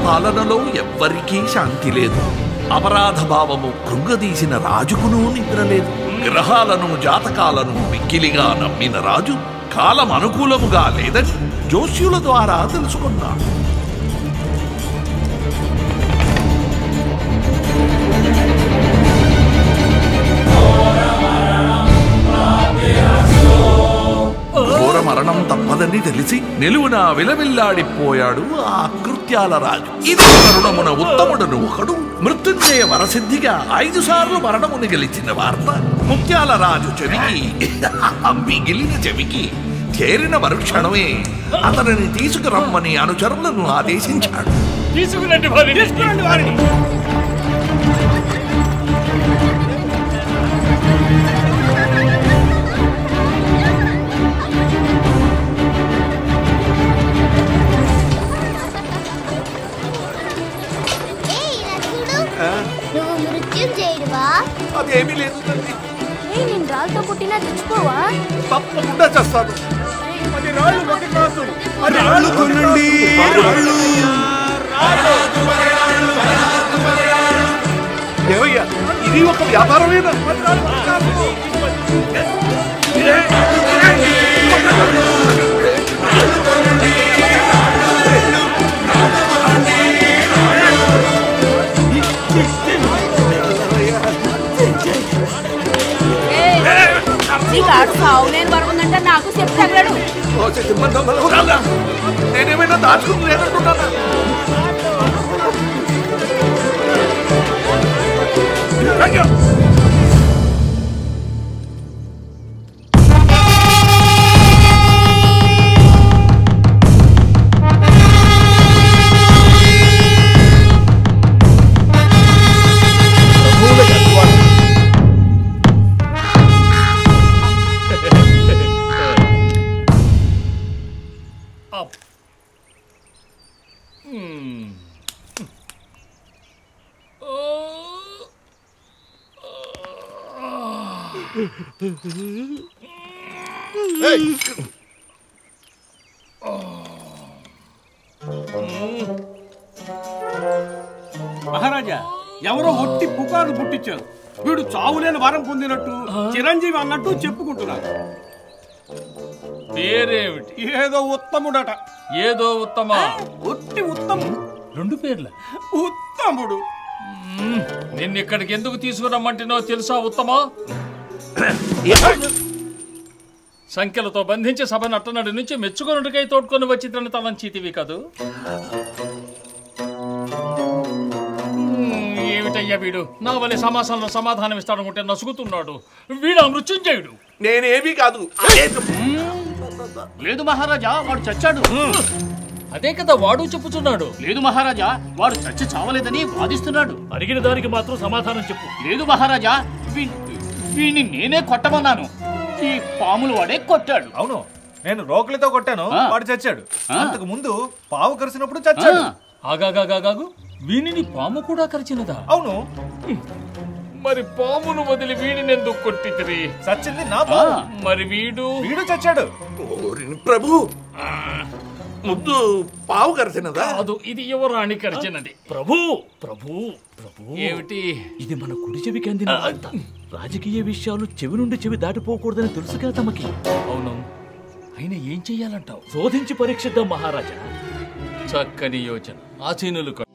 రాజపాలనలో ఎవ్వరికీ శాంతి లేదు అపరాధ భావము కృంగదీసిన రాజుకును నిద్రలేదు గ్రహాలను జాతకాలను మిక్కిలిగా నమ్మిన రాజు కాలం అనుకూలముగా లేదని జోస్యుల ద్వారా తెలుసుకున్నాడు ఘోర మరణం తప్పదని తెలిసి నిలువున విలవిల్లాడిపోయాడు ఆ కృత్యాల రాజు ఇది తరుణమున ఉత్తముడను ఒకడు మృత్యుంజయ వరసిద్ధిగా ఐదు సార్లు మరణముని గెలిచిన వార్త ముత్యాల రాజు చెవికి మిగిలిన చెవికి చేరిన మరుక్షణమే అతనిని తీసుకురమ్మని అనుచరులను ఆదేశించాడు తీసుకురండి వారిని తీసుకురండి వారిని ఏయ్, ఇలా చూడు నువ్వు మృత్యుం చేయడువా అదేమీ లేదు తండ్రి ఏ నేను రాళ్ళతో కొట్టినా తెచ్చుకోవా తప్పకుండా చేస్తాను రాళ్ళు కొనండి రాళ్ళు ఏమయ్యా ఇది ఒక వ్యాపారమేనా నీకు ఆడు సావు నేను వరకుందంటే నాకు చెప్పు తగలడు నేనేమైనా దాచుకుని లేదంటున్నానా అయ్యో! మహారాజా ఎవరో ఒట్టి పుకార్లు పుట్టించారు వీడు చావులేని వరం పొందినట్టు చిరంజీవి అన్నట్టు చెప్పుకుంటున్నారు పేరేమిటి ఏదో ఉత్తముడట ఏదో ఉత్తమ ఒట్టి ఉత్తముడు రెండు పేర్ల ఉత్తముడు నిన్ను ఇక్కడికి ఎందుకు తీసుకురమ్మంటున్నో తెలుసా ఉత్తమా సంఖ్యలతో బంధించి సభ నట్టనడి నుంచి మెచ్చుకొనుడికై తోడ్కొని వచ్చి తన తలంచీతివి కదూ మ్మ్, ఏమిటయ్యా వీడు నా వలె సమాసంలో సమాధానం ఇస్తాడనుకుంటే నసుగుతున్నాడు వీడు మృత్యుంజయుడు నేనేమీ కాదు లేదు మహారాజా వాడు చచ్చాడు అదే కదా వాడు చెప్పుచున్నాడు లేదు మహారాజా వాడు చచ్చి చావలేదని వాదిస్తున్నాడు అడిగిన దానికి మాత్రం సమాధానం చెప్పు లేదు మహారాజా వీ- వీణ్ణి నేనే కొట్టమన్నాను ఈ పాములు వాడే కొట్టాడు అవును నేను రోకలితో కొట్టాను ఆ. వాడు చచ్చాడు ఆ. అంతకు ముందు పావు కరిసినప్పుడు ఆ, చచ్చాడు ఆగాగాగాగు వీనిని పాము కూడా కరిచినదా అవును మరి పామును వదిలి వీడిని ఎందుకు కొట్టితిరి చచ్చింది నా ఆ, పావు మరి వీడు వీడు చచ్చాడు ఓరిని ప్రభు ముద్దు పావు కరిసినదా కాదు ఇది యువరాణి కరిచినది ప్రభు ప్రభు ప్రభు ఏమిటి ఇది మన కుడి చెవికి అందిన వార్త రాజకీయ విషయాలు చెవి నుండి చెవి దాటిపోకూడదని తెలుసుగా తమకి అవును అయినా ఏం చెయ్యాలంటావు శోధించి పరీక్షిద్దాం మహారాజా చక్కని యోచన ఆసీనులు